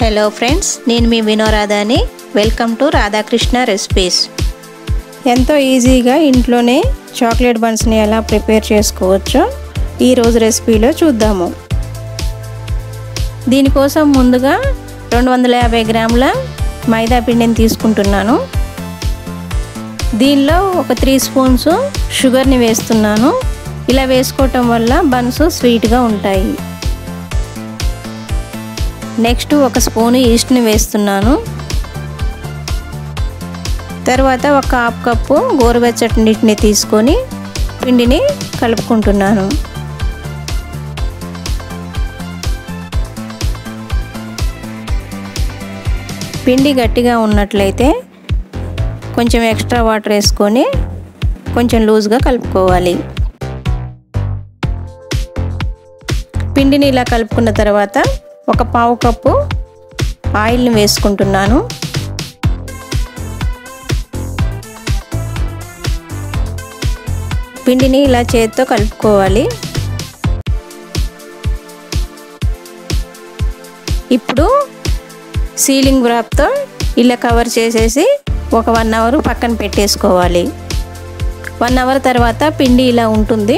hello friends నేను మీ వినోరాధాని వెల్కమ్ టు రాధాకృష్ణ రెసిపీస్ ఎంతో ఈజీగా ఇంట్లోనే చాక్లెట్ బన్స్ని ఎలా ప్రిపేర్ చేసుకోవచ్చో ఈరోజు రెసిపీలో చూద్దాము దీనికోసం ముందుగా రెండు వందల యాభై గ్రాముల మైదా పిండిని తీసుకుంటున్నాను దీనిలో ఒక త్రీ స్పూన్స్ షుగర్ని వేస్తున్నాను ఇలా వేసుకోవటం వల్ల బన్స్ స్వీట్గా ఉంటాయి నెక్స్ట్ ఒక స్పూను ఈస్ట్ని వేస్తున్నాను తర్వాత ఒక హాఫ్ కప్పు గోరువెచ్చటి నీటిని తీసుకొని పిండిని కలుపుకుంటున్నాను పిండి గట్టిగా ఉన్నట్లయితే కొంచెం ఎక్స్ట్రా వాటర్ వేసుకొని కొంచెం లూజ్గా కలుపుకోవాలి పిండిని ఇలా కలుపుకున్న తర్వాత ఒక పావు కప్పు ఆయిల్ని వేసుకుంటున్నాను పిండిని ఇలా చేతితో కలుపుకోవాలి ఇప్పుడు సీలింగ్ వ్రాప్తో ఇలా కవర్ చేసేసి ఒక వన్ అవర్ పక్కన పెట్టేసుకోవాలి వన్ అవర్ తర్వాత పిండి ఇలా ఉంటుంది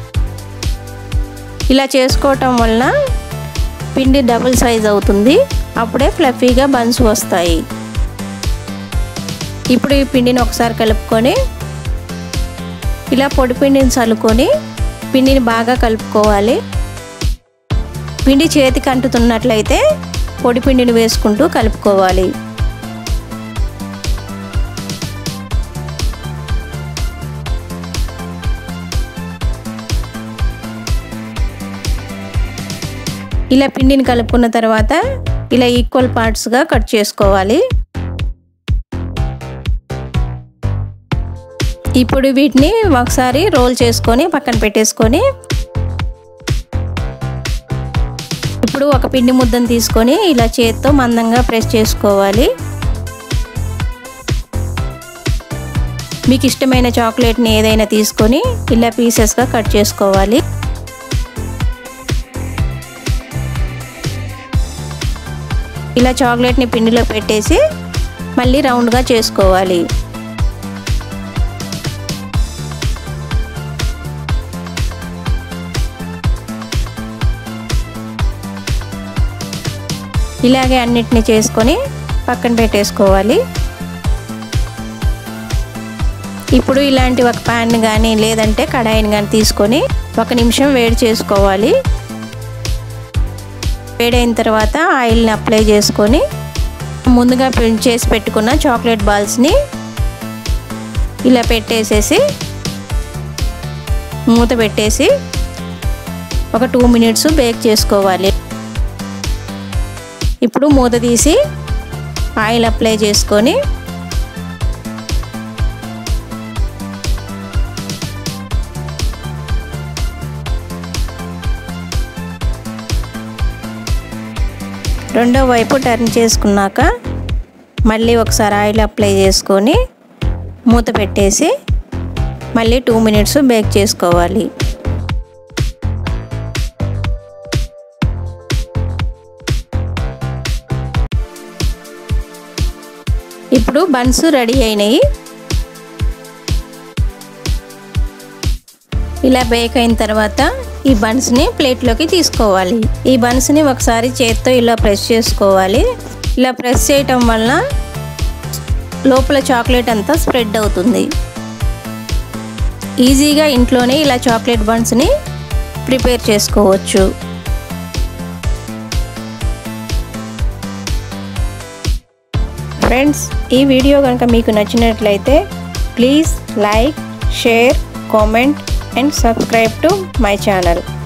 ఇలా చేసుకోవటం వలన పిండి డబుల్ సైజ్ అవుతుంది అప్పుడే ఫ్లఫీగా బన్స్ వస్తాయి ఇప్పుడు ఈ పిండిని ఒకసారి కలుపుకొని ఇలా పొడి పిండిని చల్లుకొని పిండిని బాగా కలుపుకోవాలి పిండి చేతికి అంటుతున్నట్లయితే పొడి పిండిని వేసుకుంటూ కలుపుకోవాలి ఇలా పిండిని కలుపుకున్న తర్వాత ఇలా ఈక్వల్ పార్ట్స్గా కట్ చేసుకోవాలి ఇప్పుడు వీటిని ఒకసారి రోల్ చేసుకొని పక్కన పెట్టేసుకొని ఇప్పుడు ఒక పిండి ముద్దను తీసుకొని ఇలా చేత్తో మందంగా ప్రెస్ చేసుకోవాలి మీకు ఇష్టమైన చాక్లెట్ని ఏదైనా తీసుకొని ఇలా పీసెస్గా కట్ చేసుకోవాలి ఇలా చాక్లెట్ని పిండిలో పెట్టేసి మళ్ళీ రౌండ్గా చేసుకోవాలి ఇలాగే అన్నిటిని చేసుకొని పక్కన పెట్టేసుకోవాలి ఇప్పుడు ఇలాంటి ఒక ప్యాన్ కానీ లేదంటే కడాయిని కానీ తీసుకొని ఒక నిమిషం వేడి చేసుకోవాలి వేడైన తర్వాత ఆయిల్ని అప్లై చేసుకొని ముందుగా చేసి పెట్టుకున్న చాక్లెట్ బాల్స్ని ఇలా పెట్టేసేసి మూత పెట్టేసి ఒక టూ మినిట్స్ బేక్ చేసుకోవాలి ఇప్పుడు మూత తీసి ఆయిల్ అప్లై చేసుకొని రెండో వైపు టర్న్ చేసుకున్నాక మళ్ళీ ఒకసారి ఆయిల్ అప్లై చేసుకొని మూత పెట్టేసి మళ్ళీ టూ మినిట్స్ బేక్ చేసుకోవాలి ఇప్పుడు బన్స్ రెడీ అయినాయి ఇలా బేక్ అయిన తర్వాత ఈ బన్స్ని ప్లేట్లోకి తీసుకోవాలి ఈ బన్స్ని ఒకసారి చేత్తో ఇలా ప్రెస్ చేసుకోవాలి ఇలా ప్రెస్ చేయటం వలన లోపల చాక్లెట్ అంతా స్ప్రెడ్ అవుతుంది ఈజీగా ఇంట్లోనే ఇలా చాక్లెట్ బన్స్ని ప్రిపేర్ చేసుకోవచ్చు ఫ్రెండ్స్ ఈ వీడియో కనుక మీకు నచ్చినట్లయితే please like share comment and subscribe to my channel